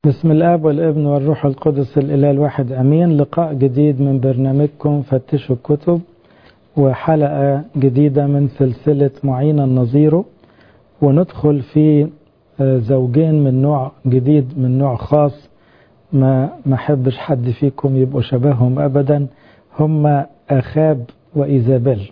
بسم الاب والابن والروح القدس الاله الواحد امين لقاء جديد من برنامجكم فتشوا الكتب وحلقه جديده من سلسله معين النظيره وندخل في زوجين من نوع جديد من نوع خاص ما ما احبش حد فيكم يبقوا شبههم ابدا هم اخاب وايزابيل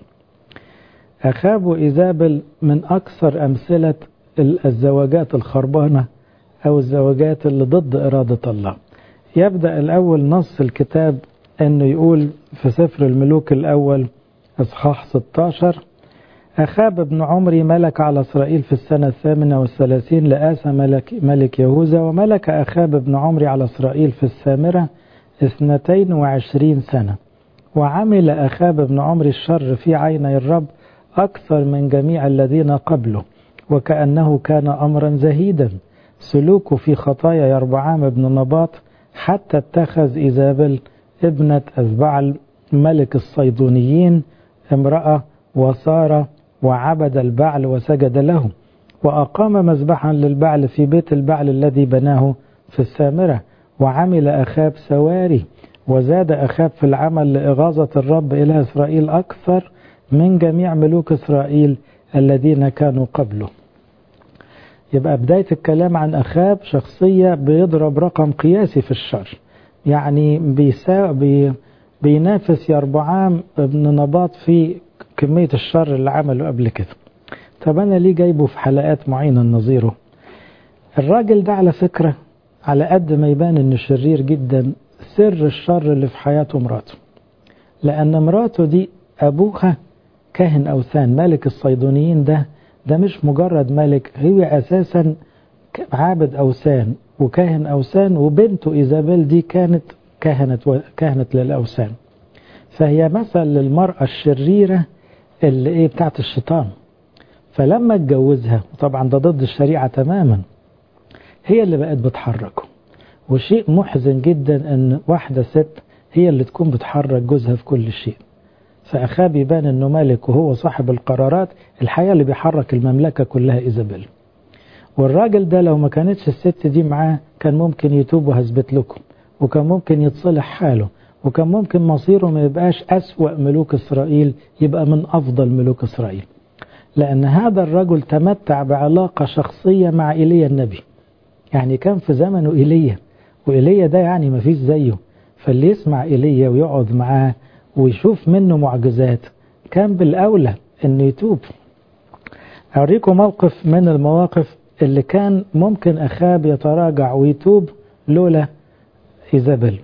اخاب وايزابل من اكثر امثله الزواجات الخربانه أو الزواجات اللي ضد إرادة الله يبدأ الأول نص الكتاب أنه يقول في سفر الملوك الأول إصحاح 16 أخاب ابن عمري ملك على إسرائيل في السنة الثامنة والثلاثين لآسى ملك, ملك يهوذا وملك أخاب ابن عمري على إسرائيل في السامرة اثنتين وعشرين سنة وعمل أخاب ابن عمري الشر في عيني الرب أكثر من جميع الذين قبله وكأنه كان أمرا زهيدا سلوكه في خطايا يربعام بن نباط حتى اتخذ إيزابل ابنة أذبعل ملك الصيدونيين امرأة وصار وعبد البعل وسجد له وأقام مذبحا للبعل في بيت البعل الذي بناه في السامرة وعمل أخاب سواري وزاد أخاب في العمل لإغاظة الرب إلى إسرائيل أكثر من جميع ملوك إسرائيل الذين كانوا قبله يبقى بداية الكلام عن أخاب شخصية بيضرب رقم قياسي في الشر يعني بيسا بي بينافس يربعام ابن نباط في كمية الشر اللي عمله قبل كده طب أنا ليه جايبه في حلقات معينة نظيره الراجل ده على فكرة على قد ما يبان انه شرير جدا سر الشر اللي في حياته مراته لأن مراته دي أبوها كاهن أوثان ملك الصيدونيين ده ده مش مجرد ملك هي أساسا عابد أوثان وكاهن أوثان وبنته إيزابيل دي كانت كهنة كهنة للأوثان فهي مثل للمرأة الشريرة اللي إيه بتاعت الشيطان فلما اتجوزها وطبعا ده ضد الشريعة تماما هي اللي بقت بتحركه وشيء محزن جدا ان واحدة ست هي اللي تكون بتحرك جوزها في كل شيء فأخاب يبان أنه مالك وهو صاحب القرارات الحقيقة اللي بيحرك المملكة كلها إيزابيل والراجل ده لو ما كانتش الست دي معاه كان ممكن يتوب وهثبت لكم وكان ممكن يتصلح حاله وكان ممكن مصيره ما يبقاش أسوأ ملوك إسرائيل يبقى من أفضل ملوك إسرائيل لأن هذا الرجل تمتع بعلاقة شخصية مع إيليا النبي يعني كان في زمنه إيليا وإيليا ده يعني ما فيش زيه فاللي يسمع إيليا ويقعد معاه ويشوف منه معجزات كان بالأولى أنه يتوب أوريكم موقف من المواقف اللي كان ممكن أخاب يتراجع ويتوب لولا إيزابيل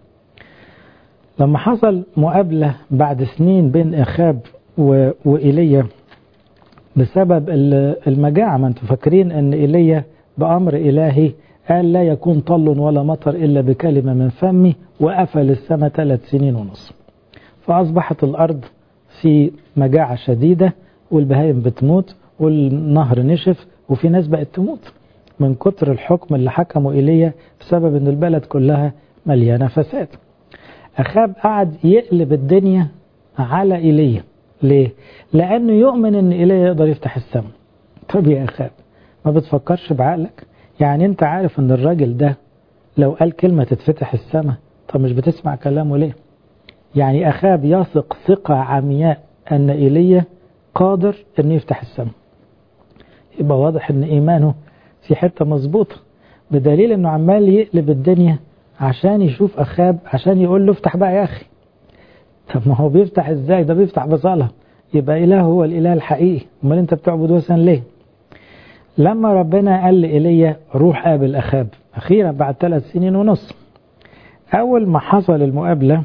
لما حصل مقابلة بعد سنين بين أخاب وإيليا بسبب المجاعة ما انتم فاكرين أن إيليا بأمر إلهي قال لا يكون طل ولا مطر إلا بكلمة من فمي وقفل السماء ثلاث سنين ونصف فأصبحت الأرض في مجاعة شديدة والبهايم بتموت والنهر نشف وفي ناس بقت تموت من كتر الحكم اللي حكموا إليه بسبب أن البلد كلها مليانة فساد أخاب قعد يقلب الدنيا على إيليا ليه؟ لأنه يؤمن أن إيليا يقدر يفتح السماء طب يا أخاب ما بتفكرش بعقلك يعني أنت عارف أن الراجل ده لو قال كلمة تتفتح السماء طب مش بتسمع كلامه ليه؟ يعني أخاب يثق ثقة عمياء أن إيليا قادر أن يفتح السماء يبقى واضح أن إيمانه في حتة مظبوطة بدليل أنه عمال يقلب الدنيا عشان يشوف أخاب عشان يقول له افتح بقى يا أخي طب ما هو بيفتح إزاي ده بيفتح بصلاة يبقى إله هو الإله الحقيقي أمال أنت بتعبد وثن ليه لما ربنا قال لإيليا روح قابل أخاب أخيرا بعد ثلاث سنين ونص أول ما حصل المقابلة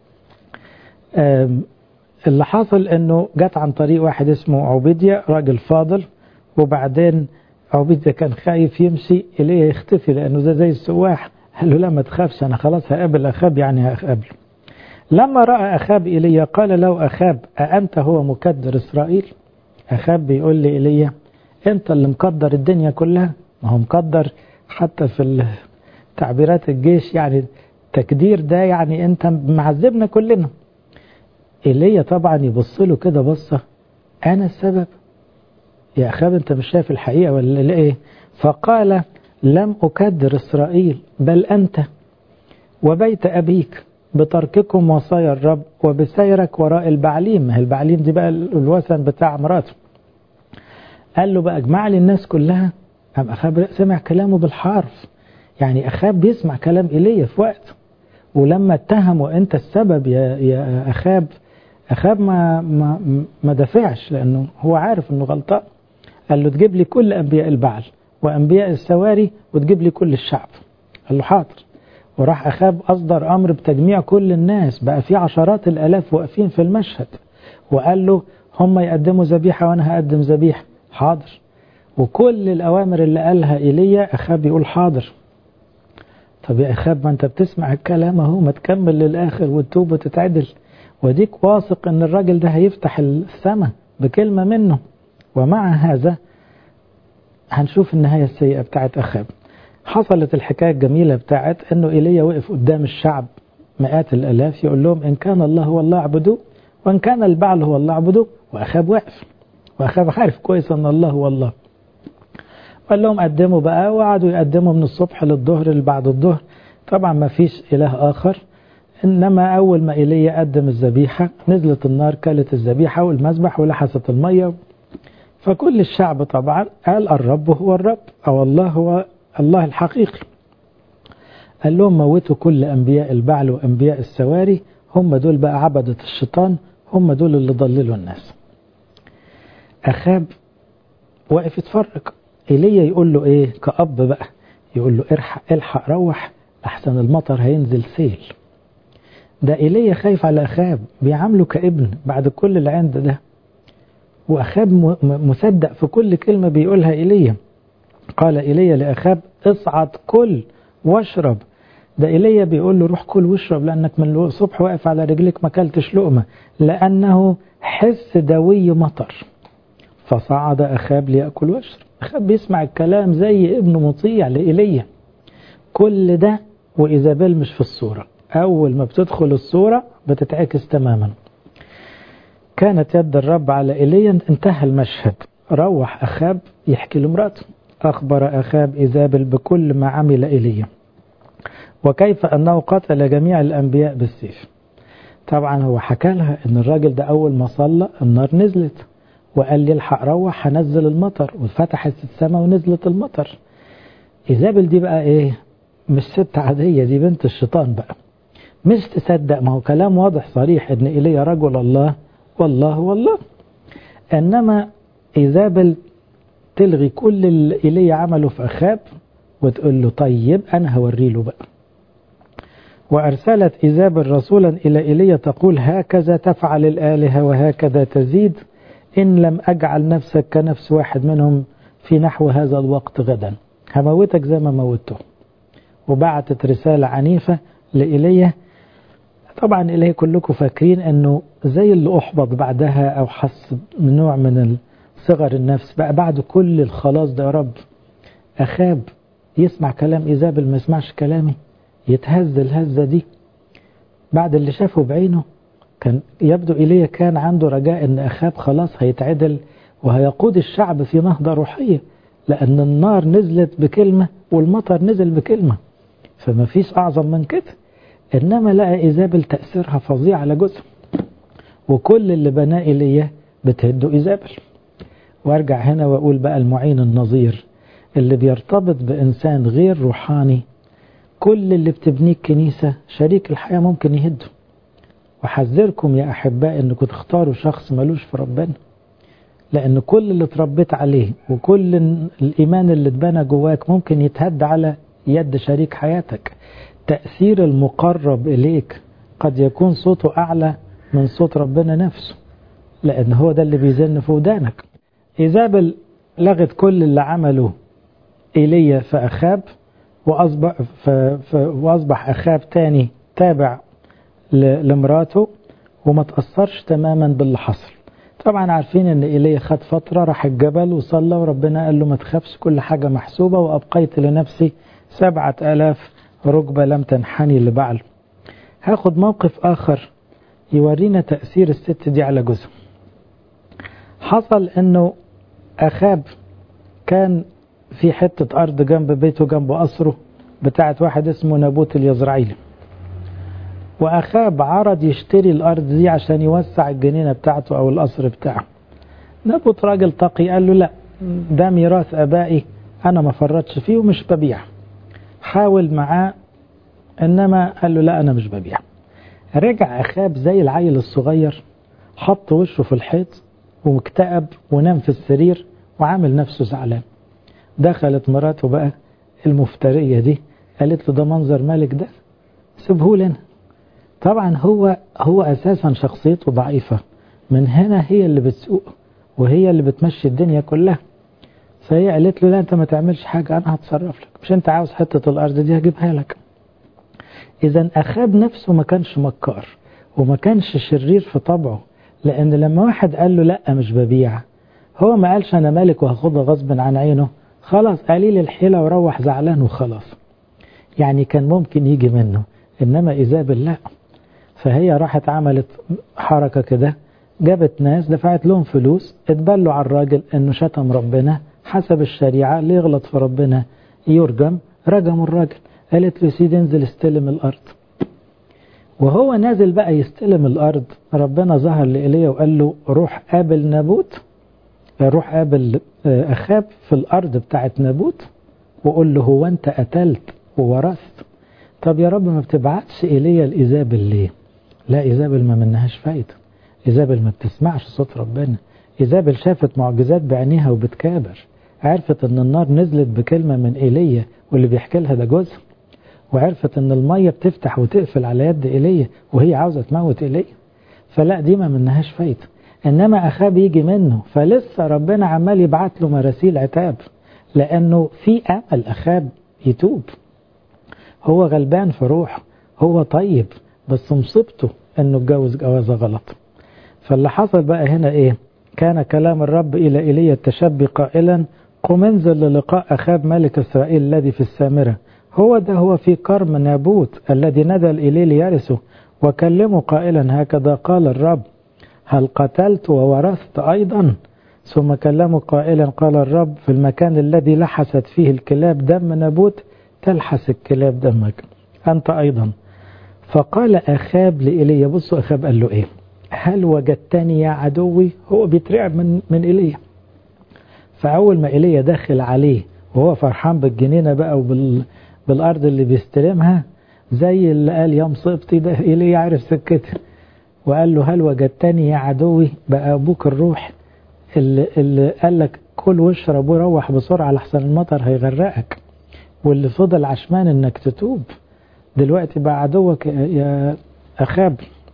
اللي حصل انه جت عن طريق واحد اسمه عبيديا راجل فاضل وبعدين عبيديا كان خايف يمشي اليه يختفي لانه ده زي السواح قال له لا ما تخافش انا خلاص هقابل اخاب يعني هقابله لما راى اخاب ايليا قال له اخاب اانت هو مكدر اسرائيل اخاب بيقول لي ايليا انت اللي مقدر الدنيا كلها ما هو مقدر حتى في تعبيرات الجيش يعني تكدير ده يعني انت معذبنا كلنا ايليا طبعا يبص له كده بصه انا السبب يا اخاب انت مش شايف الحقيقه ولا ايه فقال لم أكدر إسرائيل بل أنت وبيت أبيك بترككم وصايا الرب وبسيرك وراء البعليم ما هي البعليم دي بقى الوثن بتاع مراته قال له بقى اجمع لي الناس كلها قام أخاب سمع كلامه بالحرف يعني أخاب بيسمع كلام إيليا في وقت ولما اتهموا أنت السبب يا, يا أخاب أخاب ما, ما, ما دافعش لأنه هو عارف أنه غلطان قال له تجيب لي كل أنبياء البعل وأنبياء السواري وتجيب لي كل الشعب قال له حاضر وراح أخاب أصدر أمر بتجميع كل الناس بقى في عشرات الألاف واقفين في المشهد وقال له هم يقدموا ذبيحة وأنا هقدم ذبيحة حاضر وكل الأوامر اللي قالها إيليا أخاب يقول حاضر طب يا أخاب ما أنت بتسمع الكلام أهو ما تكمل للآخر وتتوب وتتعدل وديك واثق أن الراجل ده هيفتح السماء بكلمة منه ومع هذا هنشوف النهاية السيئة بتاعت أخاب حصلت الحكاية الجميلة بتاعت أنه إيليا وقف قدام الشعب مئات الألاف يقول لهم إن كان الله هو الله اعبدوه وإن كان البعل هو الله اعبدوه وأخاب واقف وأخاب عارف كويس أن الله هو الله قال لهم قدموا بقى وقعدوا يقدموا من الصبح للظهر اللي بعد الظهر طبعا ما فيش إله آخر إنما أول ما إيليا قدم الذبيحة نزلت النار كلت الذبيحة والمذبح ولحست المية فكل الشعب طبعا قال الرب هو الرب أو الله هو الله الحقيقي قال لهم موتوا كل أنبياء البعل وأنبياء السواري هم دول بقى عبدة الشيطان هم دول اللي ضللوا الناس أخاب واقف يتفرج إيليا يقول له إيه كأب بقى يقول له الحق الحق روح أحسن المطر هينزل سيل ده إيليا خايف على أخاب بيعامله كابن بعد كل اللي عند ده وأخاب مصدق في كل كلمة بيقولها إيليا قال إيليا لأخاب اصعد كل واشرب ده إيليا بيقول له روح كل واشرب لأنك من الصبح واقف على رجلك ما كلتش لقمة لأنه حس دوي مطر فصعد أخاب ليأكل واشرب أخاب بيسمع الكلام زي ابن مطيع لإيليا كل ده وإيزابيل مش في الصورة أول ما بتدخل الصورة بتتعكس تماما كانت يد الرب على إيليا انتهى المشهد روح أخاب يحكي لمراته أخبر أخاب إيزابل بكل ما عمل إيليا وكيف أنه قتل جميع الأنبياء بالسيف طبعا هو حكى لها أن الراجل ده أول ما صلى النار نزلت وقال لي الحق روح هنزل المطر وفتحت السماء ونزلت المطر إيزابل دي بقى إيه مش ست عادية دي بنت الشيطان بقى مش تصدق ما هو كلام واضح صريح ان إيليا رجل الله والله والله انما إيزابل تلغي كل اللي إيليا عمله في أخاب وتقول له طيب أنا هوري له بقى وأرسلت إيزابل رسولا إلى إيليا تقول هكذا تفعل الآلهة وهكذا تزيد إن لم أجعل نفسك كنفس واحد منهم في نحو هذا الوقت غدا هموتك زي ما موته وبعتت رسالة عنيفة لإيليا طبعا إليه كلكم فاكرين أنه زي اللي أحبط بعدها أو حس من نوع من صغر النفس بقى بعد كل الخلاص ده يا رب أخاب يسمع كلام إيزابل ما يسمعش كلامي يتهز الهزة دي بعد اللي شافه بعينه كان يبدو إليه كان عنده رجاء أن أخاب خلاص هيتعدل وهيقود الشعب في نهضة روحية لأن النار نزلت بكلمة والمطر نزل بكلمة فما فيش أعظم من كده إنما لقى إيزابل تأثيرها فظيع على جزء وكل اللي بناه إليه بتهده إيزابل وارجع هنا واقول بقى المعين النظير اللي بيرتبط بإنسان غير روحاني كل اللي بتبنيه الكنيسة شريك الحياة ممكن يهده وحذركم يا أحباء أنكم تختاروا شخص ملوش في ربنا لأن كل اللي اتربيت عليه وكل الإيمان اللي اتبنى جواك ممكن يتهد على يد شريك حياتك تأثير المقرب إليك قد يكون صوته أعلى من صوت ربنا نفسه لأن هو ده اللي بيزن في ودانك إيزابل لغت كل اللي عمله إيليا في أخاب وأصبح, وأصبح أخاب تاني تابع لمراته وما تأثرش تماما باللي حصل طبعا عارفين ان ايليا خد فترة راح الجبل وصلى وربنا قال له ما تخافش كل حاجة محسوبة وأبقيت لنفسي سبعة آلاف ركبة لم تنحني لبعل هاخد موقف آخر يورينا تأثير الست دي على جوزها حصل انه أخاب كان في حتة أرض جنب بيته جنب قصره بتاعت واحد اسمه نابوت اليزرعيلي وأخاب عرض يشتري الأرض دي عشان يوسع الجنينة بتاعته أو القصر بتاعه نابوت راجل تقي قال له لا ده ميراث أبائي أنا ما فرطش فيه ومش ببيع حاول معاه إنما قال له لا أنا مش ببيع رجع أخاب زي العيل الصغير حط وشه في الحيط واكتئب ونام في السرير وعامل نفسه زعلان دخلت مراته بقى المفترية دي قالت له ده منظر مالك ده سيبه لنا طبعا هو هو أساسا شخصيته ضعيفة من هنا هي اللي بتسوق وهي اللي بتمشي الدنيا كلها فهي قالت له لا انت ما تعملش حاجة انا هتصرف لك مش انت عاوز حتة الارض دي هجيبها لك اذا اخاب نفسه ما كانش مكار وما كانش شرير في طبعه لان لما واحد قال له لا مش ببيع هو ما قالش انا مالك وهاخدها غصب عن عينه خلاص قليل الحيلة وروح زعلان وخلاص يعني كان ممكن يجي منه انما ايزابل لا فهي راحت عملت حركة كده جابت ناس دفعت لهم فلوس اتبلوا على الراجل انه شتم ربنا حسب الشريعة اللي يغلط في ربنا يرجم رجموا الراجل قالت له سيدي انزل استلم الارض وهو نازل بقى يستلم الارض ربنا ظهر لإيليا وقال له روح قابل نابوت روح قابل اخاب في الارض بتاعت نابوت وقول له هو انت قتلت وورثت طب يا رب ما بتبعتش ايليا لايزابل ليه لا ايزابل ما منهاش فايده ايزابل ما بتسمعش صوت ربنا ايزابل شافت معجزات بعينيها وبتكابر عرفت ان النار نزلت بكلمه من ايليا واللي بيحكي لها ده جوزها وعرفت ان الميه بتفتح وتقفل على يد ايليا وهي عاوزه تموت ايليا فلا دي ما منهاش فايده انما اخاب يجي منه فلسه ربنا عمال يبعت له مراسيل عتاب لانه في امل اخاب يتوب هو غلبان في روحه هو طيب بس مصيبته انه اتجوز جوازه غلط فاللي حصل بقى هنا ايه كان كلام الرب الى ايليا التشبي قائلا قم انزل للقاء اخاب ملك اسرائيل الذي في السامره هو ده هو في كرم نابوت الذي ندى اليه ليرثه وكلمه قائلا هكذا قال الرب هل قتلت وورثت أيضا ثم كلمه قائلا قال الرب في المكان الذي لحست فيه الكلاب دم نابوت تلحس الكلاب دمك أنت أيضا فقال أخاب لإيليا بصوا أخاب قال له إيه هل وجدتني يا عدوي هو بيترعب من من إيليا فأول ما إيليا دخل عليه وهو فرحان بالجنينة بقى وبال بالأرض اللي بيستلمها زي اللي قال يا مصيبتي ده إيليا عارف سكتي وقال له هل وجدتني يا عدوي بقى أبوك الروح اللي, اللي قال لك كل واشرب وروح بسرعة لحسن المطر هيغرقك واللي فضل عشمان انك تتوب دلوقتي بقى عدوك يا أخاب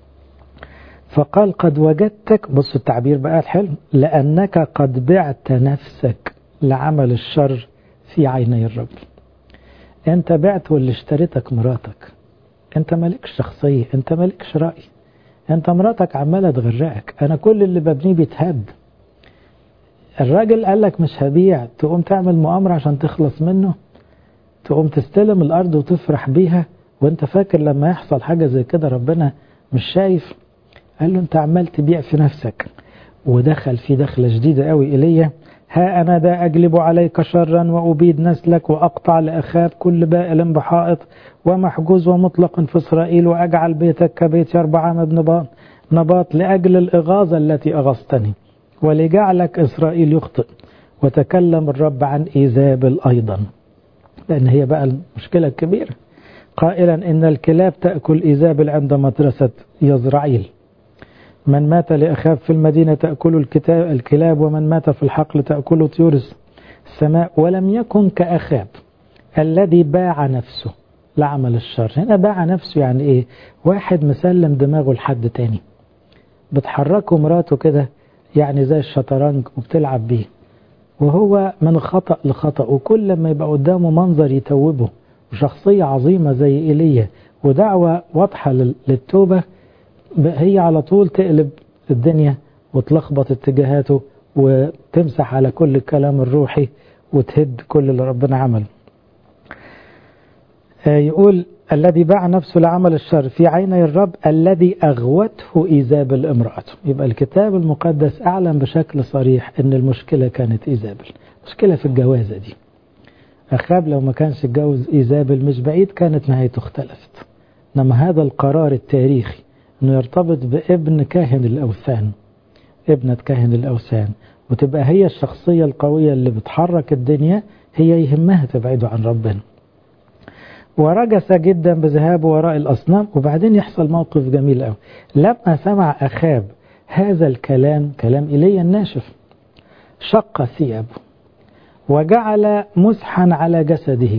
فقال قد وجدتك بص التعبير بقى الحلو لأنك قد بعت نفسك لعمل الشر في عيني الرب انت بعت واللي اشتريتك مراتك انت مالكش شخصية انت مالكش رأي انت مراتك عمالة تغرقك انا كل اللي ببنيه بيتهد الراجل قال لك مش هبيع تقوم تعمل مؤامرة عشان تخلص منه تقوم تستلم الارض وتفرح بيها وانت فاكر لما يحصل حاجة زي كده ربنا مش شايف قال له انت عمال تبيع في نفسك ودخل في دخلة جديدة قوي إلي ها أنا ذا أجلب عليك شرا وأبيد نسلك وأقطع لأخاب كل بائل بحائط ومحجوز ومطلق في إسرائيل وأجعل بيتك كبيت يربعام بن نباط لأجل الإغاظة التي أغصتني ولجعلك إسرائيل يخطئ وتكلم الرب عن إيزابل أيضا لأن هي بقى المشكلة الكبيرة قائلا إن الكلاب تأكل إيزابل عند مدرسة يزرعيل من مات لأخاب في المدينة تأكل الكتاب الكلاب ومن مات في الحقل تأكل طيور السماء ولم يكن كأخاب الذي باع نفسه لعمل الشر هنا باع نفسه يعني ايه واحد مسلم دماغه لحد تاني بتحركه مراته كده يعني زي الشطرنج وبتلعب بيه وهو من خطأ لخطأ وكل ما يبقى قدامه منظر يتوبه وشخصية عظيمة زي إيليا ودعوة واضحة للتوبة هي على طول تقلب الدنيا وتلخبط اتجاهاته وتمسح على كل الكلام الروحي وتهد كل اللي ربنا عمله يقول الذي باع نفسه لعمل الشر في عيني الرب الذي أغوته إيزابل امرأته يبقى الكتاب المقدس أعلن بشكل صريح أن المشكلة كانت إيزابل مشكلة في الجوازة دي أخاب لو ما كانش اتجوز إيزابل مش بعيد كانت نهايته اختلفت إنما هذا القرار التاريخي إنه يرتبط بابن كاهن الأوثان ابنة كاهن الأوثان وتبقى هي الشخصية القوية اللي بتحرك الدنيا هي يهمها تبعده عن ربنا ورجس جدا بذهابه وراء الأصنام وبعدين يحصل موقف جميل قوي لما سمع أخاب هذا الكلام كلام إيليا الناشف شق ثيابه وجعل مسحا على جسده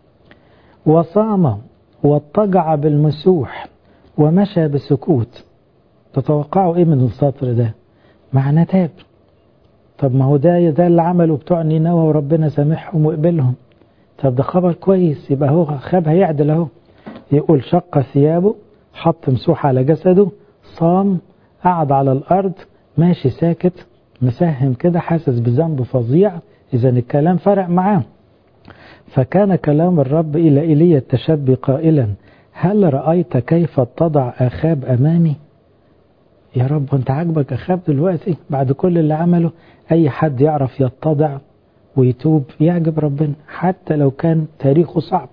وصام واضطجع بالمسوح ومشى بسكوت تتوقعوا ايه من السطر ده معنى تاب طب ما هو ده ده اللي عمله بتوع نينوى وربنا سامحهم وقبلهم طب ده خبر كويس يبقى هو خاب هيعدل اهو يقول شق ثيابه حط مسوح على جسده صام قعد على الارض ماشي ساكت مسهم كده حاسس بذنب فظيع اذا الكلام فرق معاه فكان كلام الرب الى ايليا التشبي قائلا هل رايت كيف اتضع اخاب امامي يا رب انت عاجبك اخاب دلوقتي بعد كل اللي عمله اي حد يعرف يتضع ويتوب يعجب ربنا حتى لو كان تاريخه صعب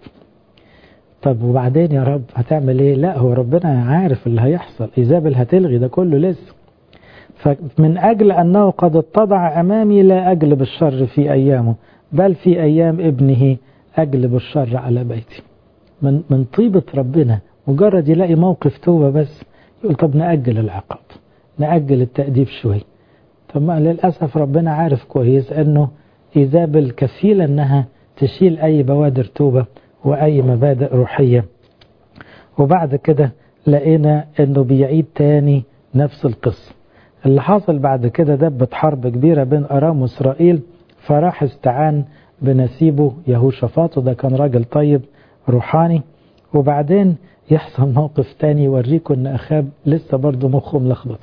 طب وبعدين يا رب هتعمل ايه لا هو ربنا عارف اللي هيحصل ايزابل هتلغي ده كله لسه فمن اجل انه قد اتضع امامي لا اجلب الشر في ايامه بل في ايام ابنه اجلب الشر على بيتي من من طيبة ربنا مجرد يلاقي موقف توبة بس يقول طب نأجل العقاب نأجل التأديب شوي طب ما للأسف ربنا عارف كويس أنه إيزابل كفيلة أنها تشيل أي بوادر توبة وأي مبادئ روحية وبعد كده لقينا أنه بيعيد تاني نفس القصة اللي حصل بعد كده دبت حرب كبيرة بين أرام وإسرائيل فراح استعان بنسيبه يهوشافاط وده كان راجل طيب روحاني وبعدين يحصل موقف تاني يوريكم ان اخاب لسه برضه مخه ملخبط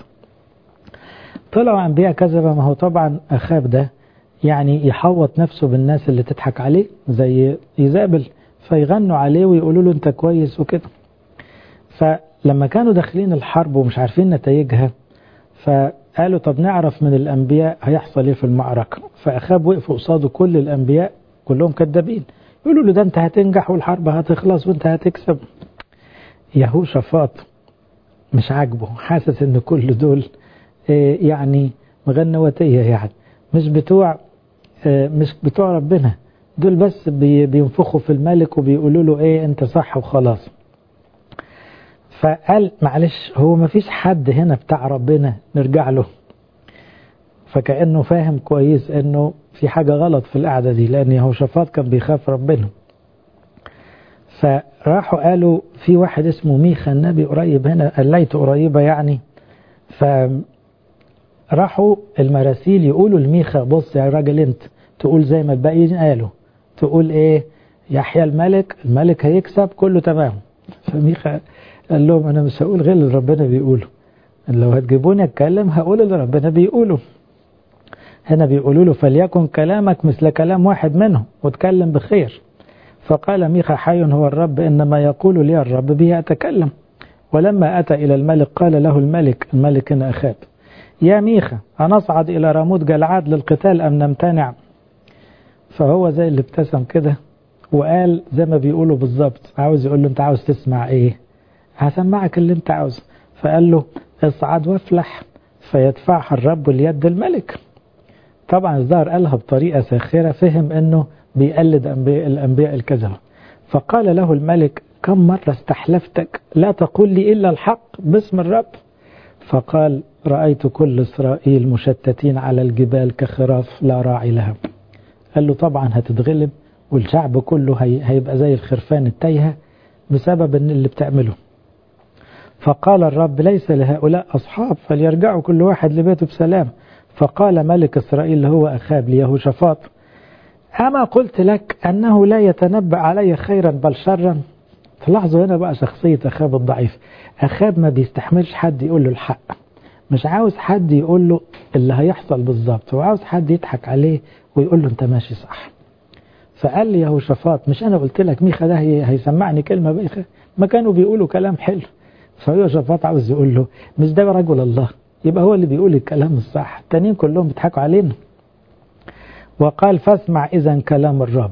طلعوا انبياء كذبة ما هو طبعا اخاب ده يعني يحوط نفسه بالناس اللي تضحك عليه زي ايزابل فيغنوا عليه ويقولوا له انت كويس وكده فلما كانوا داخلين الحرب ومش عارفين نتائجها فقالوا طب نعرف من الانبياء هيحصل ايه في المعركة فاخاب وقف قصاده كل الانبياء كلهم كذابين يقولوا له ده انت هتنجح والحرب هتخلص وانت هتكسب يهوشافاط مش عاجبه حاسس ان كل دول يعني مغنوتية يعني مش بتوع مش بتوع ربنا دول بس بينفخوا في الملك وبيقولوا له ايه انت صح وخلاص فقال معلش هو ما فيش حد هنا بتاع ربنا نرجع له فكأنه فاهم كويس انه في حاجة غلط في القعدة دي لان يهوشافاط كان بيخاف ربنا فراحوا قالوا في واحد اسمه ميخا النبي قريب هنا قليته قريبة يعني فراحوا المراسيل يقولوا لميخا بص يا راجل انت تقول زي ما الباقيين قالوا تقول ايه يحيى الملك الملك هيكسب كله تمام فميخا قال لهم انا مش هقول غير اللي ربنا بيقوله لو هتجيبوني اتكلم هقول اللي ربنا بيقوله هنا بيقولوا له فليكن كلامك مثل كلام واحد منهم واتكلم بخير فقال ميخا حي هو الرب إنما يقول لي الرب به أتكلم ولما أتى إلى الملك قال له الملك الملك إن أخاب يا ميخا أنصعد إلى راموت جلعاد للقتال أم نمتنع فهو زي اللي ابتسم كده وقال زي ما بيقولوا بالظبط عاوز يقول له أنت عاوز تسمع إيه هسمعك اللي أنت عاوزه فقال له اصعد وافلح فيدفعها الرب ليد الملك طبعا الظاهر قالها بطريقة ساخرة فهم أنه بيقلد أنبياء الأنبياء الكذبة فقال له الملك كم مرة استحلفتك لا تقول لي إلا الحق باسم الرب فقال رأيت كل إسرائيل مشتتين على الجبال كخراف لا راعي لها قال له طبعا هتتغلب والشعب كله هي هيبقى زي الخرفان التايهة بسبب ان اللي بتعمله فقال الرب ليس لهؤلاء أصحاب فليرجعوا كل واحد لبيته بسلام فقال ملك إسرائيل اللي هو أخاب ليهوشافاط أما قلت لك أنه لا يتنبأ علي خيرا بل شرا تلاحظوا هنا بقى شخصية أخاب الضعيف أخاب ما بيستحملش حد يقول له الحق مش عاوز حد يقول له اللي هيحصل بالظبط هو عاوز حد يضحك عليه ويقول له أنت ماشي صح فقال لي يهوشافاط مش أنا قلت لك ميخا ده هيسمعني كلمة بيخة ما كانوا بيقولوا كلام حلو فيهوشافاط عاوز يقول له مش ده رجل الله يبقى هو اللي بيقول الكلام الصح التانيين كلهم بيضحكوا علينا وقال فاسمع إذا كلام الرب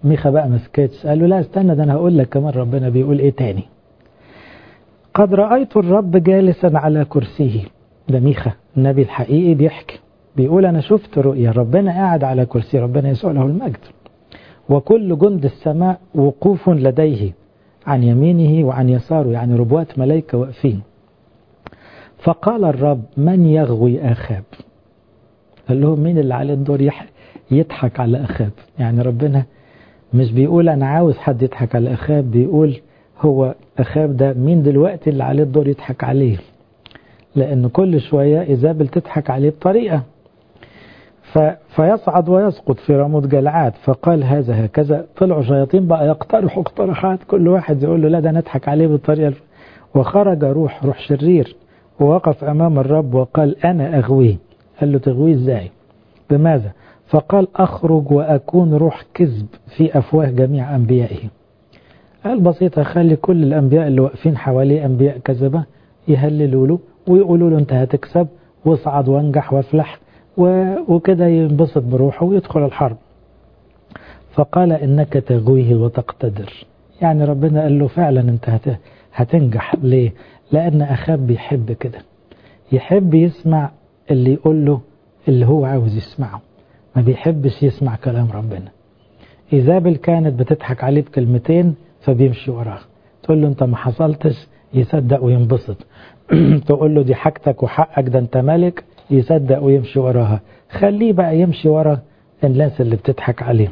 ميخا بقى مسكتش قال له لا استنى ده انا هقول لك كمان ربنا بيقول ايه تاني قد رأيت الرب جالسا على كرسيه ده ميخا النبي الحقيقي بيحكي بيقول أنا شفت رؤيا ربنا قاعد على كرسي ربنا يسوع له المجد وكل جند السماء وقوف لديه عن يمينه وعن يساره يعني ربوات ملائكة واقفين فقال الرب من يغوي أخاب قال لهم مين اللي عليه الدور يضحك على أخاب يعني ربنا مش بيقول أنا عاوز حد يضحك على أخاب بيقول هو أخاب ده مين دلوقتي اللي عليه الدور يضحك عليه لأن كل شوية إيزابل تضحك عليه بطريقة ف... فيصعد ويسقط في رمود جلعاد فقال هذا هكذا طلعوا شياطين بقى يقترحوا اقتراحات كل واحد يقول له لا ده نضحك عليه بالطريقة الف... وخرج روح روح شرير ووقف أمام الرب وقال أنا أغويه قال له تغويه ازاي بماذا فقال أخرج وأكون روح كذب في أفواه جميع أنبيائه قال بسيطة خلي كل الأنبياء اللي واقفين حواليه أنبياء كذبة يهللوا له ويقولوا له أنت هتكسب واصعد وانجح وافلح وكده ينبسط بروحه ويدخل الحرب فقال إنك تغويه وتقتدر يعني ربنا قال له فعلا أنت هتنجح ليه لأن أخاب بيحب كده يحب يسمع اللي يقول له اللي هو عاوز يسمعه ما بيحبش يسمع كلام ربنا إيزابل كانت بتضحك عليه بكلمتين فبيمشي وراها تقول له انت ما حصلتش يصدق وينبسط تقول له دي حاجتك وحقك ده انت ملك يصدق ويمشي وراها خليه بقى يمشي ورا الناس اللي بتضحك عليه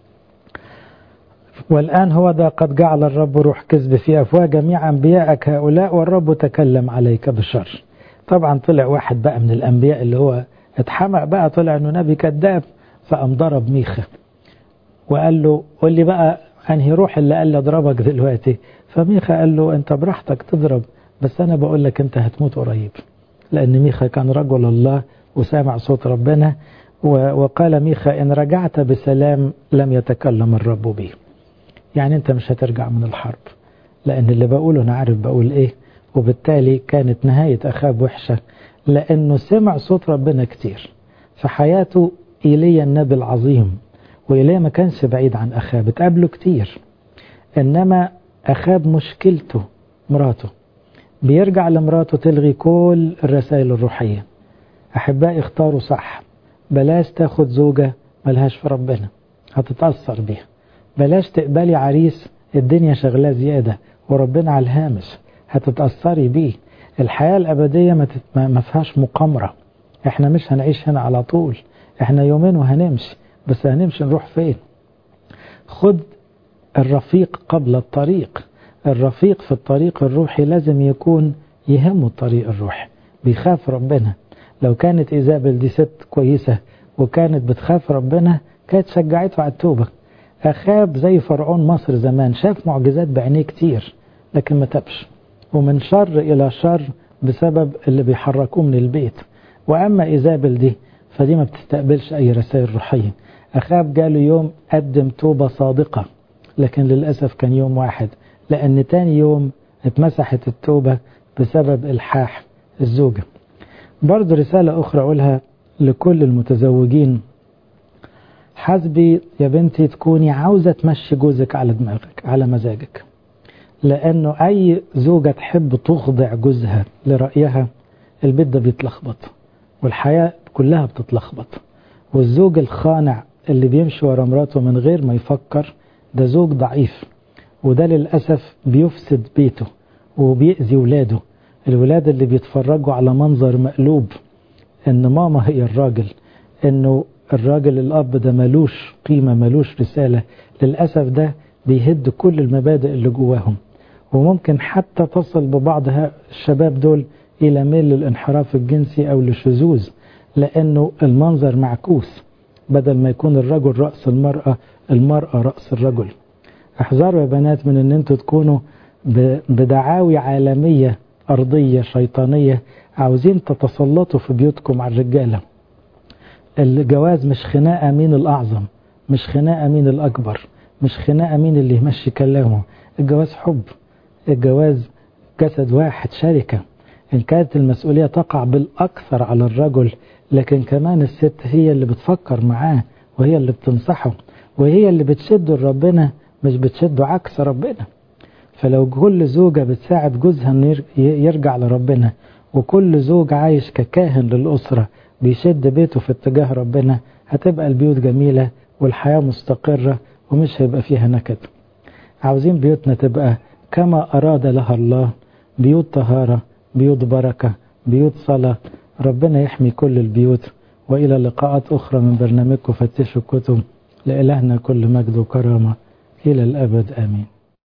والآن هو ده قد جعل الرب روح كذب في أفواه جميع أنبيائك هؤلاء والرب تكلم عليك بالشر طبعا طلع واحد بقى من الأنبياء اللي هو اتحمق بقى طلع انه نبي كذاب فقام ضرب ميخا وقال له قول لي بقى انهي روح اللي قال لي اضربك دلوقتي فميخا قال له انت براحتك تضرب بس انا بقول لك انت هتموت قريب لان ميخا كان رجل الله وسامع صوت ربنا وقال ميخا ان رجعت بسلام لم يتكلم الرب به يعني انت مش هترجع من الحرب لان اللي بقوله انا عارف بقول ايه وبالتالي كانت نهاية أخاب وحشة لأنه سمع صوت ربنا كتير في حياته إيليا النبي العظيم وإيليا ما كانش بعيد عن أخاب اتقابله كتير إنما أخاب مشكلته مراته بيرجع لمراته تلغي كل الرسائل الروحية أحبائي اختاروا صح بلاش تاخد زوجة ملهاش في ربنا هتتأثر بيها بلاش تقبلي عريس الدنيا شغلاه زيادة وربنا على الهامش هتتأثري بيه الحياة الأبدية ما, تت... ما فيهاش مقامرة احنا مش هنعيش هنا على طول احنا يومين وهنمشي بس هنمشي نروح فين خد الرفيق قبل الطريق الرفيق في الطريق الروحي لازم يكون يهمه الطريق الروحي بيخاف ربنا لو كانت إيزابل دي ست كويسة وكانت بتخاف ربنا كانت شجعته على التوبة أخاب زي فرعون مصر زمان شاف معجزات بعينيه كتير لكن ما تبش ومن شر إلى شر بسبب اللي بيحركوه من البيت وأما إيزابل دي فدي ما بتستقبلش أي رسائل روحية أخاب جاله يوم قدم توبة صادقة لكن للأسف كان يوم واحد لأن تاني يوم اتمسحت التوبة بسبب إلحاح الزوجة برضه رسالة أخرى أقولها لكل المتزوجين حسبي يا بنتي تكوني عاوزة تمشي جوزك على دماغك على مزاجك لأنه أي زوجة تحب تخضع جوزها لرأيها البيت ده بيتلخبط والحياة كلها بتتلخبط والزوج الخانع اللي بيمشي ورا مراته من غير ما يفكر ده زوج ضعيف وده للأسف بيفسد بيته وبيأذي ولاده الولاد اللي بيتفرجوا على منظر مقلوب ان ماما هي الراجل انه الراجل الاب ده ملوش قيمة ملوش رسالة للأسف ده بيهد كل المبادئ اللي جواهم وممكن حتى تصل ببعض الشباب دول إلى ميل للانحراف الجنسي أو للشذوذ لأنه المنظر معكوس بدل ما يكون الرجل رأس المرأة المرأة رأس الرجل احذروا يا بنات من ان انتوا تكونوا بدعاوي عالمية أرضية شيطانية عاوزين تتسلطوا في بيوتكم على الرجالة الجواز مش خناقة مين الأعظم مش خناقة مين الأكبر مش خناقة مين اللي يمشي كلامه الجواز حب الجواز جسد واحد شركة إن كانت المسؤولية تقع بالأكثر على الرجل لكن كمان الست هي اللي بتفكر معاه وهي اللي بتنصحه وهي اللي بتشده لربنا مش بتشده عكس ربنا فلو كل زوجة بتساعد جوزها انه يرجع لربنا وكل زوج عايش ككاهن للأسرة بيشد بيته في اتجاه ربنا هتبقى البيوت جميلة والحياة مستقرة ومش هيبقى فيها نكد عاوزين بيوتنا تبقى كما أراد لها الله بيوت طهارة بيوت بركة بيوت صلاة ربنا يحمي كل البيوت وإلى لقاءات أخرى من برنامجكم فتشوا الكتب لإلهنا كل مجد وكرامة إلى الأبد آمين